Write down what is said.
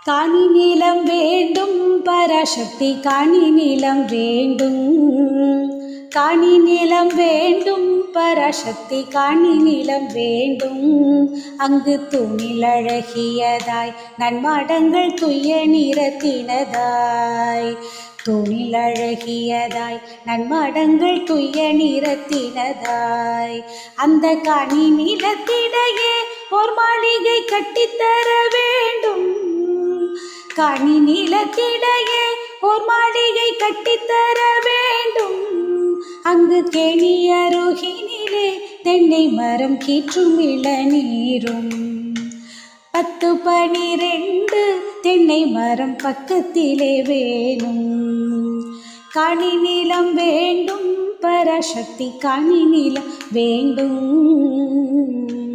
காணி நீளம் வேண்டும் பராசக்தி காணி நீளம் வேண்டும் காணி நீளம் வேண்டும் பராசக்தி காணி நீளம் வேண்டும் அங்கு துணில் அழகியதாய் நன்மாடங்கள் துய்ய நிறத்தினதாய் துணில் அழகியதாய் நன்மாடங்கள் துய்ய நிறத்தினதாய் அந்த காணி நிலத்திடையே ஓர் மாளிகை கட்டித்தர வேண்டும் காணி நிலத்திடையே ஓர் மாளிகை கட்டித்தர வேண்டும் அங்கு கேணி அருகினிலே தென்னை மரம் கீற்றும் இளநீரும் பத்து பனிரெண்டு தென்னை மரம் பக்கத்திலே வேணும் காணி நிலம் வேண்டும் பராசக்தி காணி நிலம் வேண்டும்